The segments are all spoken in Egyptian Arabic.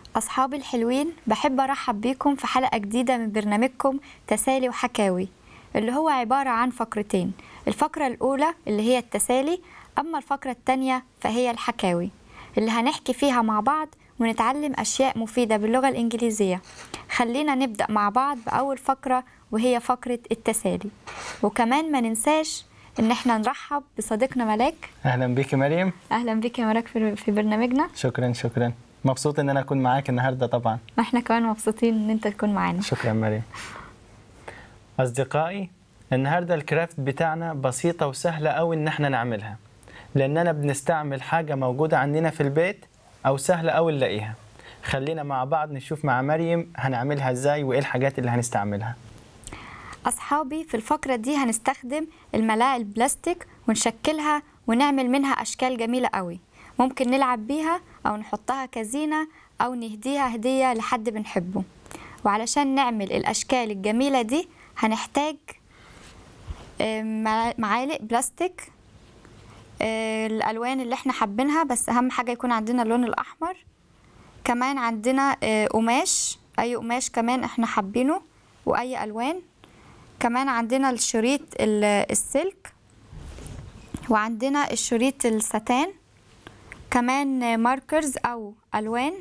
أصحابي الحلوين بحب أرحب بيكم في حلقة جديدة من برنامجكم تسالي وحكاوي اللي هو عبارة عن فقرتين الفقرة الأولى اللي هي التسالي أما الفقرة التانية فهي الحكاوي اللي هنحكي فيها مع بعض ونتعلم أشياء مفيدة باللغة الإنجليزية خلينا نبدأ مع بعض بأول فقرة وهي فقرة التسالي وكمان ما ننساش إن احنا نرحب بصديقنا ملاك اهلا بك مريم أهلا بك يا ملاك في في برنامجنا شكرا شكرا مبسوط ان انا اكون معاك النهارده طبعا واحنا كمان مبسوطين إن أنت تكون معانا شكرا مريم اصدقائي النهارده الكرافت بتاعنا بسيطه وسهله قوي ان احنا نعملها لاننا بنستعمل حاجه موجوده عندنا في البيت او سهله قوي نلاقيها خلينا مع بعض نشوف مع مريم هنعملها ازاي وايه الحاجات اللي هنستعملها أصحابي في الفقرة دي هنستخدم الملاعق البلاستيك ونشكلها ونعمل منها أشكال جميلة قوي ممكن نلعب بيها أو نحطها كزينة أو نهديها هدية لحد بنحبه وعلشان نعمل الأشكال الجميلة دي هنحتاج آه، مع- معالق بلاستيك آه، الألوان اللي احنا حابينها بس أهم حاجة يكون عندنا اللون الأحمر كمان عندنا آه، قماش أي قماش كمان احنا حابينه وأي ألوان كمان عندنا الشريط ال- السلك وعندنا الشريط الستان كمان ماركرز او الوان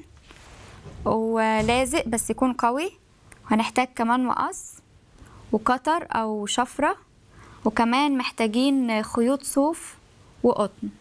ولازق بس يكون قوي هنحتاج كمان مقص وقطر او شفرة وكمان محتاجين خيوط صوف وقطن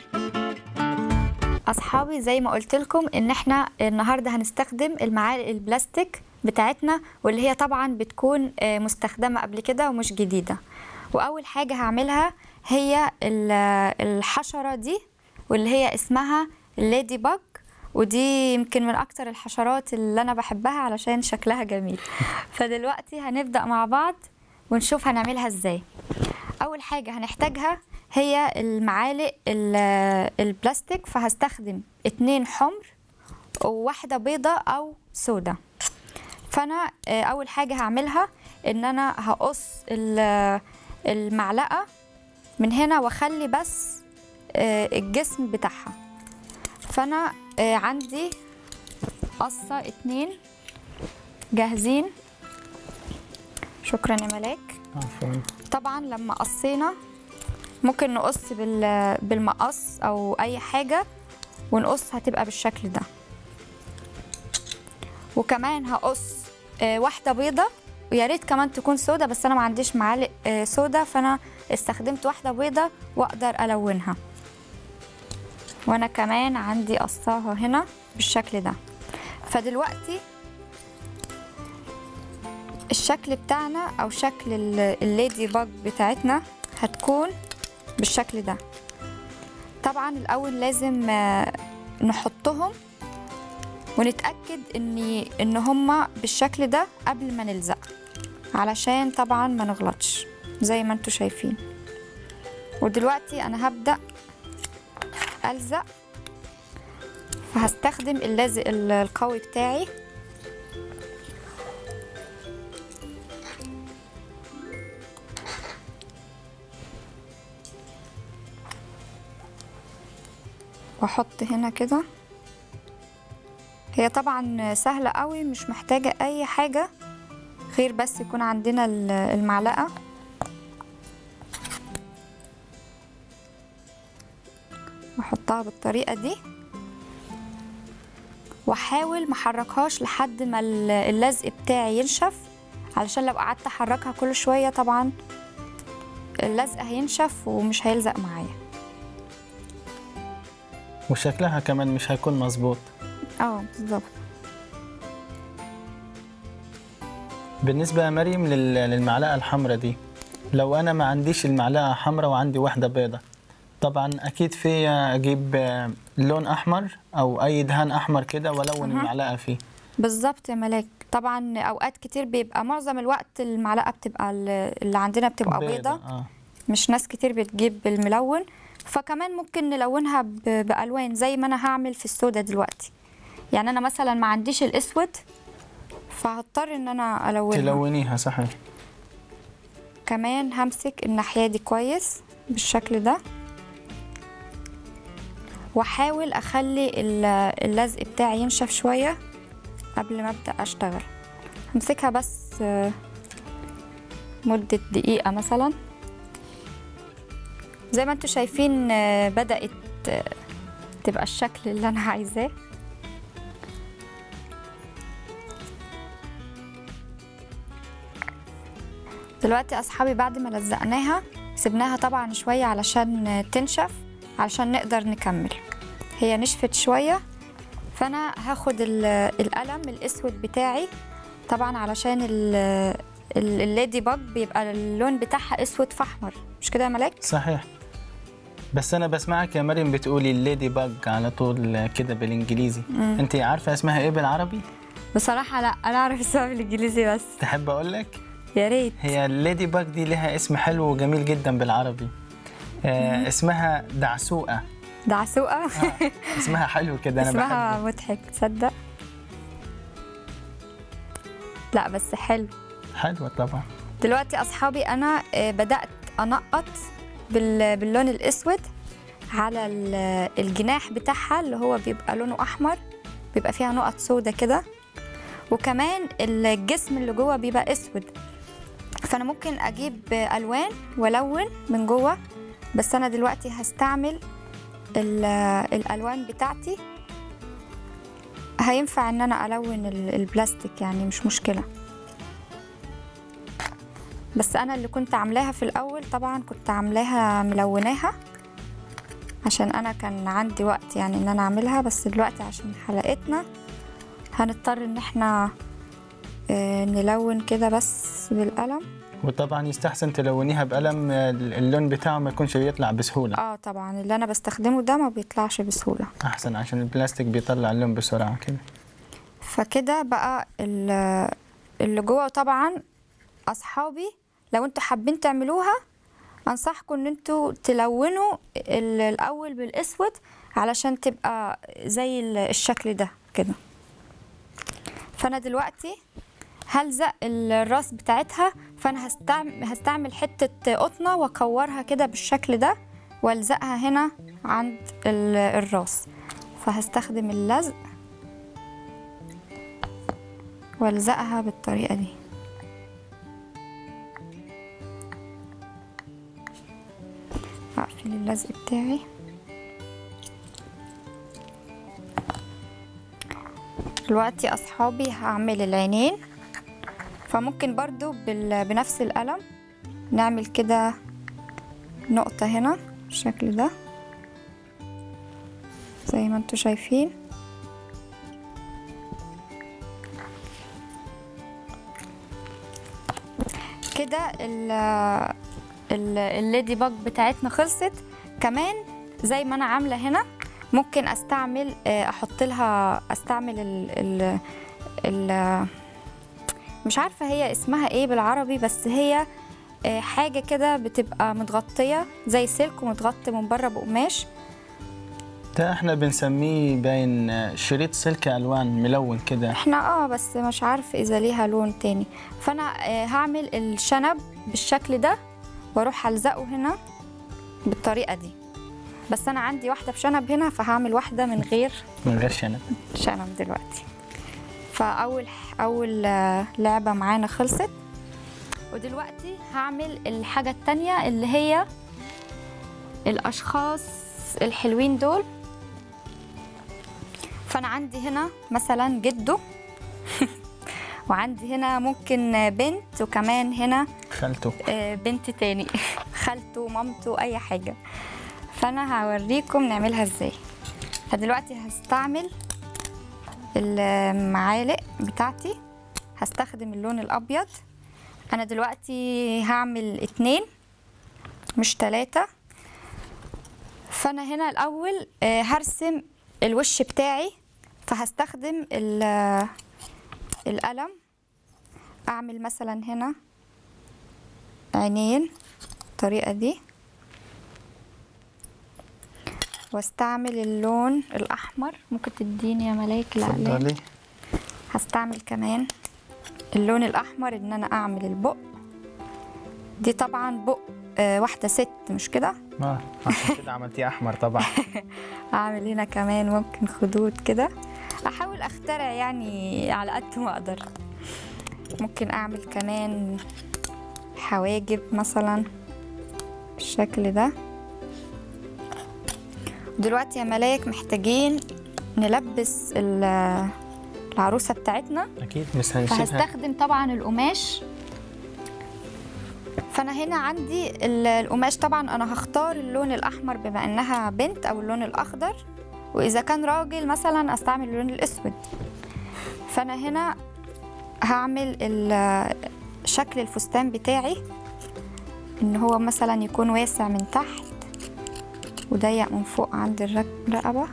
اصحابي زي ما قلت لكم ان احنا النهارده هنستخدم المعالق البلاستيك بتاعتنا واللي هي طبعا بتكون آه، مستخدمه قبل كده ومش جديده واول حاجه هعملها هي ال- الحشره دي واللي هي اسمها الليدي باج ودي يمكن من اكتر الحشرات اللي انا بحبها علشان شكلها جميل فدلوقتي هنبدا مع بعض ونشوف هنعملها ازاي اول حاجه هنحتاجها هي المعالق ال- البلاستيك فهستخدم اتنين حمر وواحده بيضه او سودا فانا آه، اول حاجه هعملها ان انا هقص ال- المعلقه من هنا واخلي بس آه، الجسم بتاعها فانا آه، عندي قصه اتنين جاهزين شكرا يا ملاك عفوا طبعا لما قصينا ممكن نقص بال- بالمقص او اي حاجه ونقص هتبقى بالشكل ده وكمان هقص آه، واحده بيضه ويا ريت كمان تكون سودا بس انا ما عنديش معالق آه، سودا فانا استخدمت واحده بيضه واقدر الونها وانا كمان عندي قصاها هنا بالشكل ده فدلوقتي الشكل بتاعنا او شكل ال- الليدي باج بتاعتنا هتكون بالشكل ده طبعا الاول لازم آه، نحطهم ونتاكد ان ان هما بالشكل ده قبل ما نلزق علشان طبعا ما نغلطش زي ما انتوا شايفين ودلوقتي انا هبدا الزق فهستخدم اللازق ال- القوي بتاعي واحط هنا كده هي طبعا سهلة قوي مش محتاجة اي حاجة غير بس يكون عندنا ال- المعلقة واحطها بالطريقة دي واحاول محركهاش لحد ما ال- اللزق بتاعي ينشف علشان لو قعدت احركها كل شوية طبعا اللزق هينشف ومش هيلزق معايا وشكلها كمان مش هيكون مظبوط اه بالظبط بالنسبه يا مريم لل- للمعلقه الحمراء دي لو انا ما عنديش المعلقه حمراء وعندي واحده بيضه طبعا اكيد في اجيب آه، لون احمر او اي دهان احمر كده والون أها. المعلقه فيه بالظبط يا ملاك طبعا اوقات كتير بيبقى معظم الوقت المعلقه بتبقى ال- اللي عندنا بتبقى بيضه اه مش ناس كتير بتجيب الملون فكمان ممكن نلونها ب- بالوان زي ما انا هعمل في السودا دلوقتي يعني انا مثلا ما عنديش الاسود فهضطر ان انا الونها تلونيها صحيح كمان همسك الناحيه دي كويس بالشكل ده واحاول اخلي ال- اللزق بتاعي ينشف شويه قبل ما ابدا اشتغل همسكها بس آه، مده دقيقه مثلا زي ما انتم شايفين آه، بدات آه، تبقى الشكل اللي انا عايزاه دلوقتي اصحابي بعد ما لزقناها سيبناها طبعا شويه علشان تنشف علشان نقدر نكمل هي نشفت شويه فانا هاخد ال- القلم الاسود بتاعي طبعا علشان ال- ال- الليدي باج بيبقى اللون بتاعها اسود في احمر مش كده يا ملاك صحيح بس انا بسمعك يا مريم بتقولي الليدي باج على طول كده بالانجليزي انت عارفه اسمها ايه بالعربي بصراحه لا انا اعرف اسمها بالانجليزي بس تحب اقول لك يا ريت هي الليدي باج دي لها اسم حلو وجميل جدا بالعربي آه اسمها دعسوقه دعسوقه آه اسمها حلو كده انا اسمها بحبه مضحك تصدق لا بس حلو حلوه طبعا دلوقتي اصحابي انا آه، بدات انقط بال- باللون الاسود على ال- الجناح بتاعها اللي هو بيبقى لونه احمر بيبقى فيها نقط سودة كده وكمان الجسم اللي جوه بيبقى اسود فانا ممكن اجيب الوان والون من جوه بس انا دلوقتي هستعمل ال- الالوان بتاعتي هينفع ان انا الون ال- البلاستيك يعني مش مشكله بس انا اللي كنت عاملاها في الاول طبعا كنت عاملاها ملوناها عشان انا كان عندي وقت يعني ان انا اعملها بس دلوقتي عشان حلقتنا هنضطر ان احنا آه، نلون كده بس بالقلم وطبعا يستحسن تلونيها بقلم آه، اللون بتاعه ما يكونش بيطلع بسهوله اه طبعا اللي انا بستخدمه ده ما بيطلعش بسهوله احسن عشان البلاستيك بيطلع اللون بسرعه كده فكده بقى ال- اللي جوه طبعا اصحابي لو انتوا حابين تعملوها انصحكم ان انتوا تلونوا ال- الاول بالاسود علشان تبقى زي ال- الشكل ده كده فانا دلوقتي هلزق الراس بتاعتها فانا هستعمل, هستعمل حتة قطنة واكورها كده بالشكل ده والزقها هنا عند ال- الراس فهستخدم اللزق والزقها بالطريقة دي هقفل اللزق بتاعي دلوقتي اصحابي هعمل العينين فممكن برضو بال... بنفس القلم نعمل كده نقطة هنا بالشكل ده زي ما انتوا شايفين كده ال ال- الليدي باج بتاعتنا خلصت كمان زي ما انا عامله هنا ممكن استعمل آه، احط لها استعمل ال ال ال مش عارفه هي اسمها ايه بالعربي بس هي آه، حاجه كده بتبقى متغطيه زي سلك ومتغطي من بره بقماش ده احنا بنسميه باين آه، شريط سلك الوان ملون كده احنا اه بس مش عارف اذا ليها لون تاني فانا آه، هعمل الشنب بالشكل ده واروح الزقه هنا بالطريقه دي بس انا عندي واحده بشنب هنا فهعمل واحده من غير من غير شنب شنب دلوقتي فاول اول آه، لعبه معانا خلصت ودلوقتي هعمل الحاجه التانية اللي هي الاشخاص الحلوين دول فانا عندي هنا مثلا جده وعندي هنا ممكن بنت وكمان هنا خالته آه، بنت تاني خالته مامته اي حاجه فانا هوريكم نعملها ازاي فدلوقتي هستعمل المعالق بتاعتي هستخدم اللون الابيض انا دلوقتي هعمل اتنين مش تلاتة فانا هنا الاول آه، هرسم الوش بتاعي فهستخدم ال- القلم اعمل مثلا هنا عينين الطريقة دي واستعمل اللون الأحمر ممكن تديني يا ملاك الأقلام اتفضلي هستعمل كمان اللون الأحمر إن أنا أعمل البق دي طبعا بق آه، واحدة ست مش كده اه عشان كده عملتيه احمر طبعا أعمل هنا كمان ممكن خدود كده احاول اخترع يعني على قد ما اقدر ممكن اعمل كمان حواجب مثلا بالشكل ده دلوقتي يا ملاك محتاجين نلبس ال- العروسة بتاعتنا اكيد مش هنشيلها فهستخدم طبعا القماش فانا هنا عندي ال- القماش طبعا انا هختار اللون الاحمر بما انها بنت او اللون الاخضر واذا كان راجل مثلا استعمل اللون الاسود فانا هنا هعمل ال- شكل الفستان بتاعي ان هو مثلا يكون واسع من تحت وضيق من فوق عند الرك- الرقبه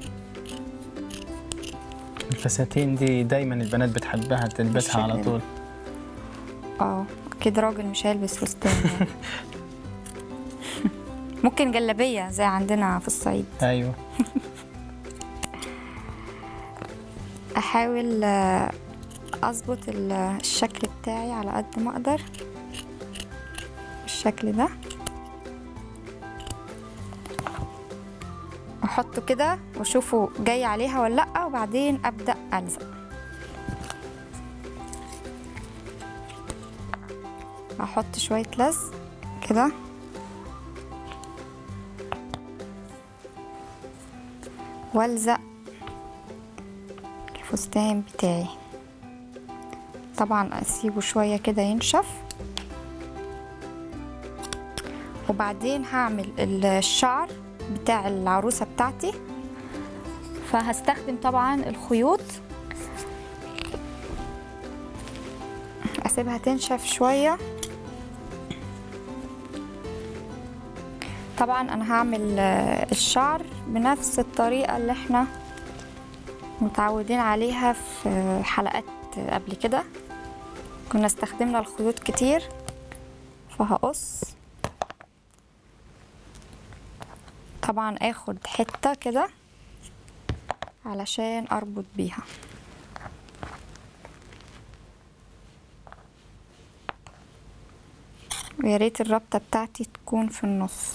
الفساتين دي دايما البنات بتحبها تلبسها على بالشكل ده. طول اه اكيد راجل مش هيلبس فستان يعني. ممكن جلابيه زي عندنا في الصعيد ايوه احاول آه، اظبط ال- الشكل بتاعي على قد ما اقدر بالشكل ده احطه كده واشوفه جاي عليها ولا لا وبعدين ابدا الزق احط شويه لزق كده والزق الفستان بتاعي طبعا اسيبه شويه كده ينشف وبعدين هعمل الشعر بتاع العروسه بتاعتي فهستخدم طبعا الخيوط اسيبها تنشف شويه طبعا انا هعمل آه، الشعر بنفس الطريقه اللي احنا متعودين عليها في حلقات قبل كده كنا استخدمنا الخيوط كتير فهقص طبعا اخد حتة كده علشان اربط بيها ويا ريت الربطة بتاعتي تكون في النص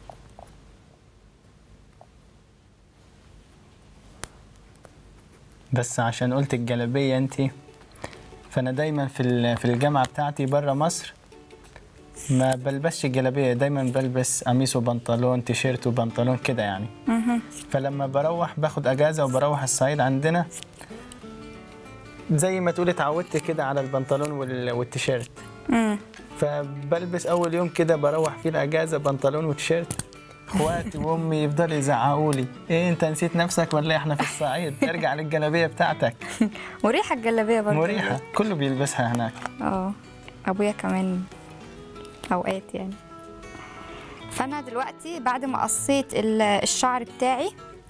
بس عشان قلت الجلابيه انت فانا دايما في ال- في الجامعه بتاعتي بره مصر ما بلبسش الجلابيه دايما بلبس قميص وبنطلون تيشيرت وبنطلون كده يعني مهم. فلما بروح باخد اجازه وبروح الصعيد عندنا زي ما تقولي اتعودت كده على البنطلون وال- والتيشيرت مم. فبلبس اول يوم كده بروح فيه الاجازه بنطلون وتيشيرت اخواتي وامي يفضلوا يزعقوا لي ايه انت نسيت نفسك ولا إيه؟ احنا في الصعيد ارجع للجلابيه بتاعتك مريحة الجلابية برضه مريحه كله بيلبسها هناك اه ابويا كمان اوقات يعني فانا دلوقتي بعد ما قصيت ال- الشعر بتاعي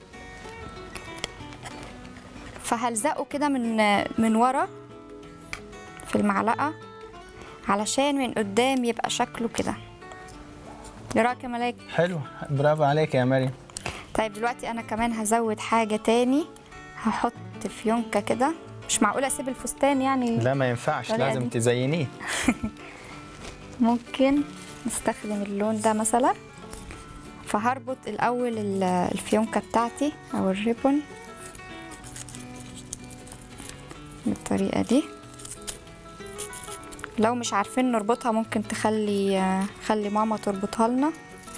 فهلزقه كده من من ورا في المعلقه علشان من قدام يبقى شكله كده ايه رايك يا ملاك حلو برافو عليك يا مريم طيب دلوقتي انا كمان هزود حاجه تاني هحط فيونكه كده مش معقول اسيب الفستان يعني لا ما ينفعش الطريقة لازم دي. تزينيه ممكن نستخدم اللون ده مثلا فهربط الأول ال- الفيونكة بتاعتي أو الريبون بالطريقة دي لو مش عارفين نربطها ممكن تخلي خلي ماما تربطها لنا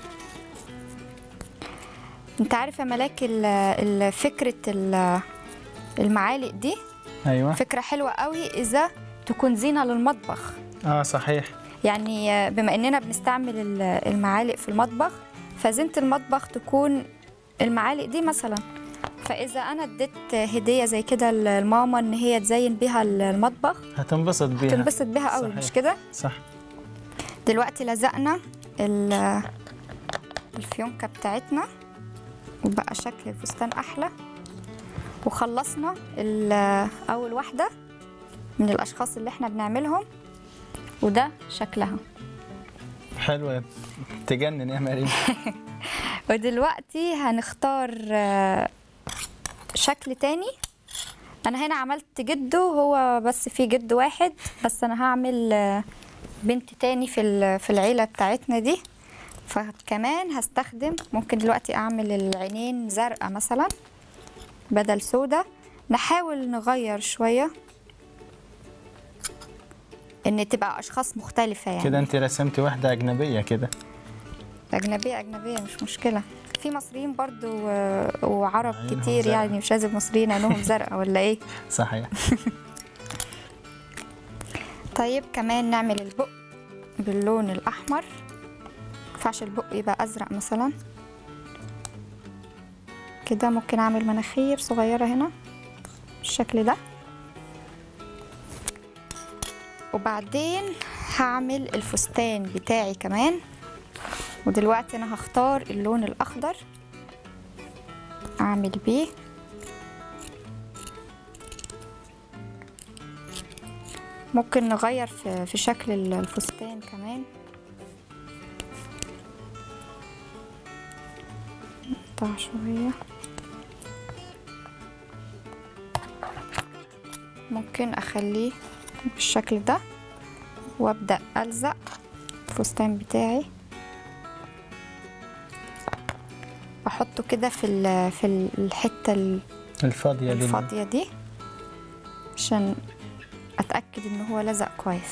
انت عارف يا ملاك ال- ال- فكرة ال- المعالق دي ايوه فكرة حلوة قوي إذا تكون زينة للمطبخ اه صحيح يعني بما اننا بنستعمل ال- المعالق في المطبخ فزينة المطبخ تكون المعالق دي مثلا فاذا انا اديت هديه زي كده لماما ان هي تزين بيها المطبخ هتنبسط بيها تنبسط بيها قوي صحيح. مش كده صح دلوقتي لزقنا ال- الفيونكة بتاعتنا وبقى شكل الفستان احلى وخلصنا ال- اول واحده من الاشخاص اللي احنا بنعملهم وده شكلها حلوة تجنن يا مريم ودلوقتي هنختار آه، شكل تاني انا هنا عملت جده هو بس في جد واحد بس انا هعمل آه، بنت تاني في ال- في العيله بتاعتنا دي فكمان هستخدم ممكن دلوقتي اعمل العينين زرقاء مثلا بدل سودا نحاول نغير شوية ان تبقى اشخاص مختلفة يعني كده انت رسمتي واحدة أجنبية كده أجنبية أجنبية مش مشكلة في مصريين برضو و- وعرب عينهم كتير زرقاء. يعني مش لازم مصريين عينهم زرقاء ولا ايه صحيح طيب كمان نعمل البق باللون الأحمر مينفعش البق يبقى أزرق مثلا كده ممكن أعمل مناخير صغيرة هنا بالشكل ده وبعدين هعمل الفستان بتاعي كمان ودلوقتي أنا هختار اللون الأخضر أعمل بيه ممكن نغير في, في شكل ال- الفستان كمان نقطع شوية ممكن أخليه بالشكل ده وأبدأ ألزق الفستان بتاعي أحطه كده في ال- في ال- الحتة ال- الفاضية دي الفاضية دي عشان اتاكد ان هو لزق كويس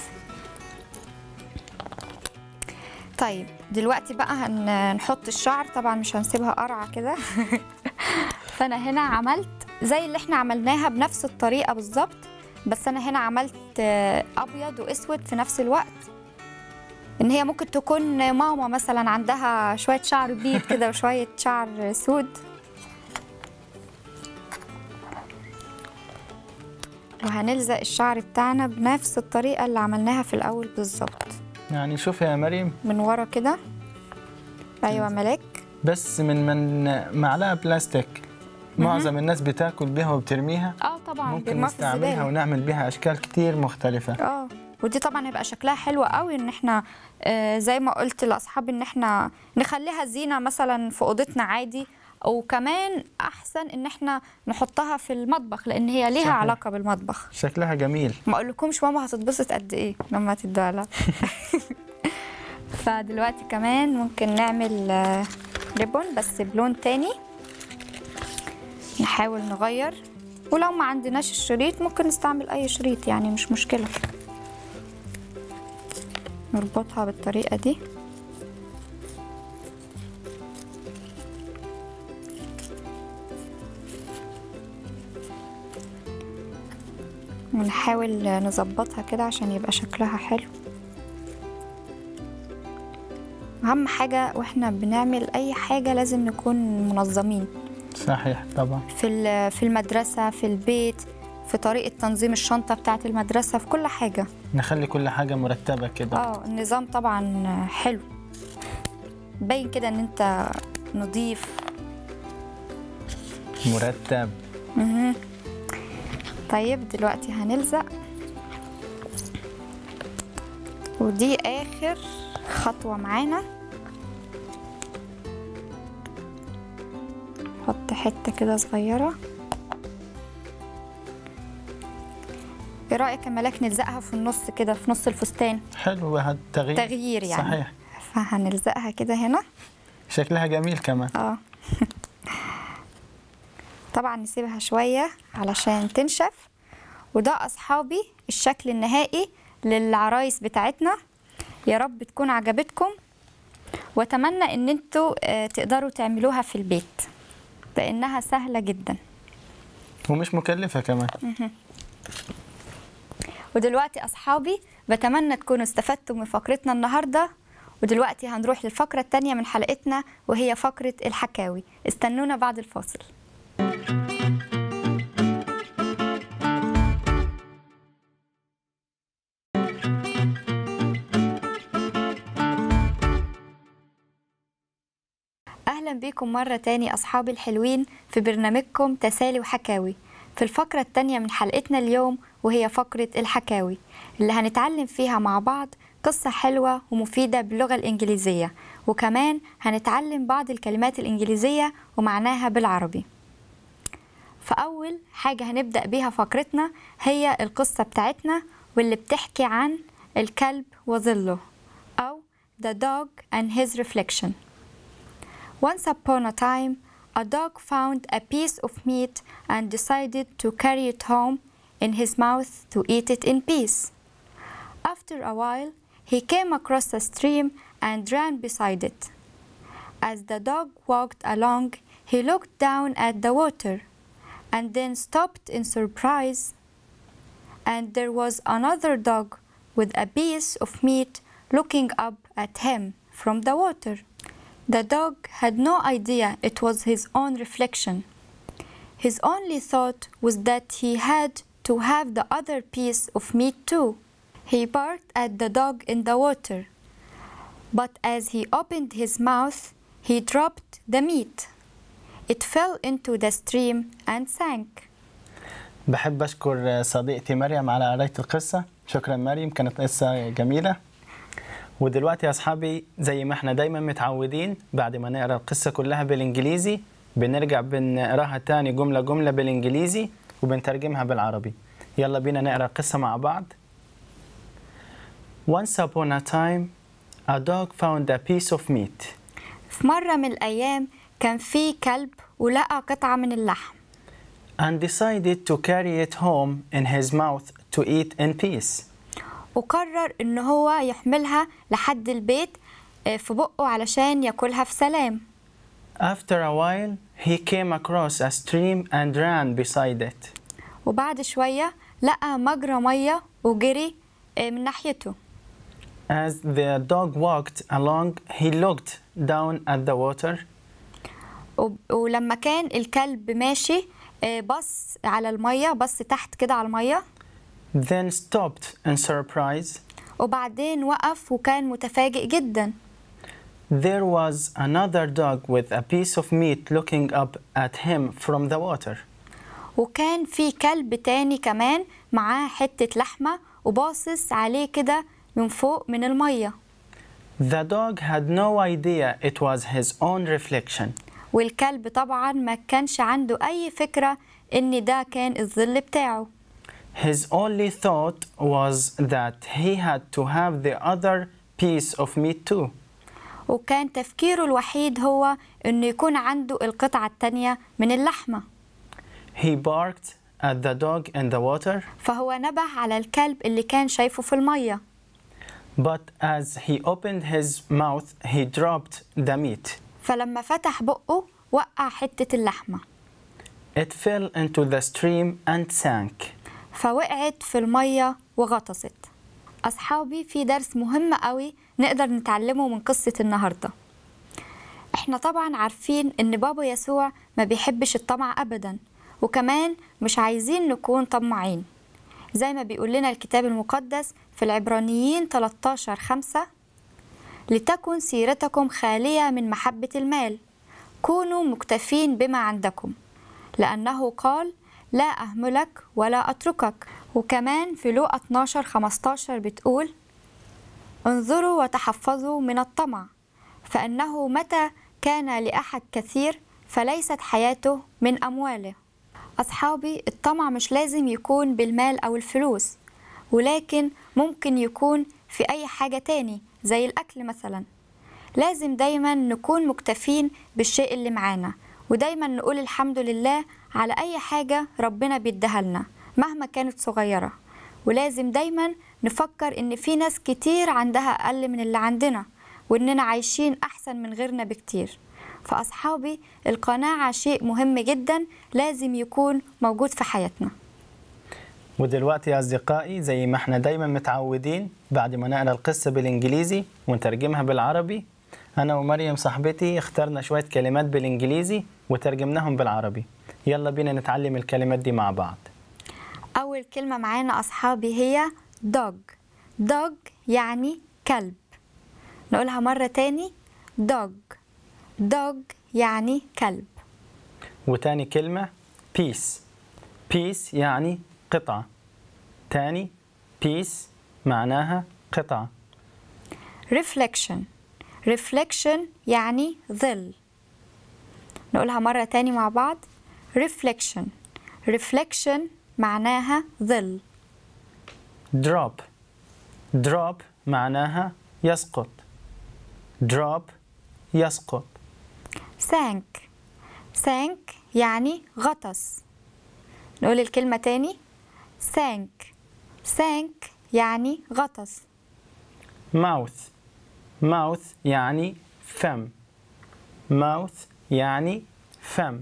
طيب دلوقتي بقى هنحط الشعر طبعا مش هنسيبها قرعه كده فانا هنا عملت زي اللي احنا عملناها بنفس الطريقه بالظبط بس انا هنا عملت آه، ابيض واسود في نفس الوقت ان هي ممكن تكون ماما مثلا عندها شويه شعر بيض كده وشويه شعر سود وهنلزق الشعر بتاعنا بنفس الطريقة اللي عملناها في الأول بالظبط يعني شوفي يا مريم من ورا كده أيوة ملاك بس من من معلقة بلاستيك معظم الناس بتاكل بيها وبترميها اه طبعا ممكن بيرموها في نستعملها الزبالة. ونعمل بيها أشكال كتير مختلفة اه ودي طبعا هيبقى شكلها حلو قوي ان احنا آه زي ما قلت لاصحابي ان احنا نخليها زينه مثلا في اوضتنا عادي وكمان احسن ان احنا نحطها في المطبخ لان هي ليها صحيح. علاقه بالمطبخ شكلها جميل ما اقولكمش ماما هتتبسط قد ايه لما تدوها لها فدلوقتي كمان ممكن نعمل آه، ريبون بس بلون تاني نحاول نغير ولو ما عندناش الشريط ممكن نستعمل اي شريط يعني مش مشكلة نربطها بالطريقة دي ونحاول نظبطها كده عشان يبقى شكلها حلو اهم حاجة واحنا بنعمل اي حاجة لازم نكون منظمين صحيح طبعا في ال- في المدرسة في البيت في طريقة تنظيم الشنطة بتاعة المدرسة في كل حاجة نخلي كل حاجة مرتبة كده اه النظام طبعا حلو باين كده ان انت نظيف مرتب مهم. طيب دلوقتي هنلزق ودي اخر خطوة معانا نحط حتة كده صغيرة ايه رأيك يا ملاك نلزقها في النص كده في نص الفستان حلو هذا التغيير تغيير يعني صحيح فهنلزقها كده هنا شكلها جميل كمان اه طبعا نسيبها شوية علشان تنشف وده أصحابي الشكل النهائي للعرايس بتاعتنا يا رب تكون عجبتكم واتمنى ان انتوا آه، تقدروا تعملوها في البيت لانها سهلة جدا ومش مكلفة كمان ودلوقتي أصحابي بتمنى تكونوا استفدتوا من فقرتنا النهاردة ودلوقتي هنروح للفقرة التانية من حلقتنا وهي فقرة الحكاوي استنونا بعد الفاصل أهلا بكم مرة تاني أصحابي الحلوين في برنامجكم تسالي وحكاوي في الفقرة التانية من حلقتنا اليوم وهي فقرة الحكاوي اللي هنتعلم فيها مع بعض قصة حلوة ومفيدة باللغة الإنجليزية وكمان هنتعلم بعض الكلمات الإنجليزية ومعناها بالعربي فأول حاجة هنبدأ بيها فقرتنا هي القصة بتاعتنا واللي بتحكي عن الكلب وظله أو The Dog and His Reflection Once upon a time, a dog found a piece of meat and decided to carry it home in his mouth to eat it in peace. After a while, he came across a stream and ran beside it. As the dog walked along, he looked down at the water and then stopped in surprise. And there was another dog with a piece of meat looking up at him from the water. The dog had no idea it was his own reflection. His only thought was that he had to have the other piece of meat too. He barked at the dog in the water, but as he opened his mouth, he dropped the meat. It fell into the stream and sank. بحب أشكر صديقتي مريم على قراية القصة شكرا مريم كانت قصة جميلة ودلوقتي يا أصحابي زي ما احنا دايما متعودين بعد ما نقرأ القصة كلها بالإنجليزي بنرجع بنقراها تاني جملة جملة بالإنجليزي وبنترجمها بالعربي يلا بينا نقرأ القصة مع بعض Once upon a time a dog found a piece of meat في مرة من الأيام كان في كلب ولقى قطعة من اللحم and decided to carry it home in his mouth to eat in peace. وقرر إن هو يحملها لحد البيت آه، في بقه علشان ياكلها في سلام After a while, he came across a stream and ran beside it. وبعد شوية لقى مجرى مية وجري آه، من ناحيته As the dog walked along, he looked down at the water وب- ولما كان الكلب ماشي آه، بص على المية بص تحت كده على المية then stopped in surprise. وبعدين وقف وكان متفاجئ جدا There was another dog with a piece of meat looking up at him from the water. وكان في كلب تاني كمان معاه حتة لحمة وباصص عليه كده من فوق من المية The dog had no idea it was his own reflection. والكلب طبعا ما كانش عنده أي فكرة إن ده كان الظل بتاعه His only thought was that he had to have the other piece of meat too. وكان تفكيره الوحيد هو إنه يكون عنده القطعة التانية من اللحمة He barked at the dog in the water, فهو نبه على الكلب اللي كان شايفه في المية but as he opened his mouth, he dropped the meat. فلما فتح بقه وقع حتة اللحمة It fell into the stream and sank. فوقعت في المية وغطست أصحابي في درس مهم قوي نقدر نتعلمه من قصة النهاردة احنا طبعا عارفين ان بابا يسوع ما بيحبش الطمع أبدا وكمان مش عايزين نكون طماعين زي ما بيقول لنا الكتاب المقدس في العبرانيين 13 5 لتكن سيرتكم خالية من محبة المال كونوا مكتفين بما عندكم لأنه قال لا أهملك ولا أتركك وكمان في لوقا 12 15 بتقول انظروا وتحفظوا من الطمع فإنه متى كان لأحد كثير فليست حياته من أمواله أصحابي الطمع مش لازم يكون بالمال أو الفلوس ولكن ممكن يكون في أي حاجة تاني زي الأكل مثلا لازم دايما نكون مكتفين بالشيء اللي معانا ودايما نقول الحمد لله على أي حاجة ربنا بيديها لنا مهما كانت صغيرة ولازم دايما نفكر إن في ناس كتير عندها أقل من اللي عندنا وإننا عايشين أحسن من غيرنا بكتير فأصحابي القناعة شيء مهم جدا لازم يكون موجود في حياتنا ودلوقتي يا أصدقائي زي ما احنا دايما متعودين بعد ما نقرأ القصة بالإنجليزي ونترجمها بالعربي أنا ومريم صاحبتي اخترنا شوية كلمات بالإنجليزي وترجمناهم بالعربي يلا بينا نتعلم الكلمات دي مع بعض أول كلمة معانا أصحابي هي dog dog يعني كلب نقولها مرة تاني dog dog يعني كلب وتاني كلمة piece piece يعني قطعة تاني piece معناها قطعة reflection reflection يعني ظل نقولها مرة تاني مع بعض reflection reflection معناها ظل drop drop معناها يسقط drop يسقط sank sank يعني غطس نقول الكلمة تاني sank sank يعني غطس mouth mouth يعني فم mouth يعني فم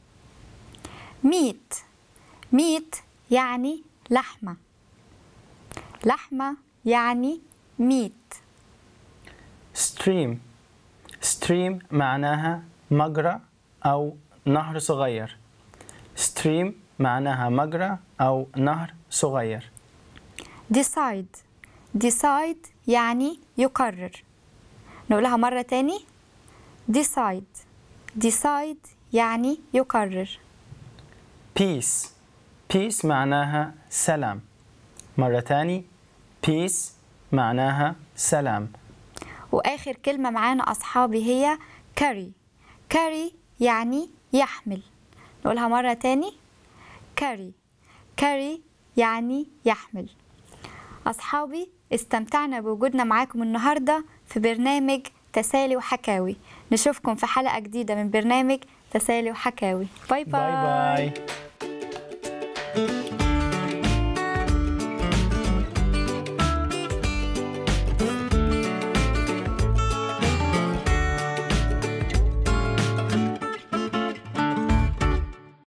meat meat يعني لحمة لحمة يعني meat stream stream معناها مجرى أو نهر صغير stream معناها مجرى أو نهر صغير decide decide يعني يقرر نقولها مرة تاني decide decide يعني يقرر peace peace معناها سلام مرة تاني peace معناها سلام وآخر كلمة معانا أصحابي هي carry carry يعني يحمل نقولها مرة تاني carry carry يعني يحمل أصحابي استمتعنا بوجودنا معاكم النهاردة في برنامج تسالي وحكاوي نشوفكم في حلقة جديدة من برنامج تسالي وحكاوي باي باي, باي باي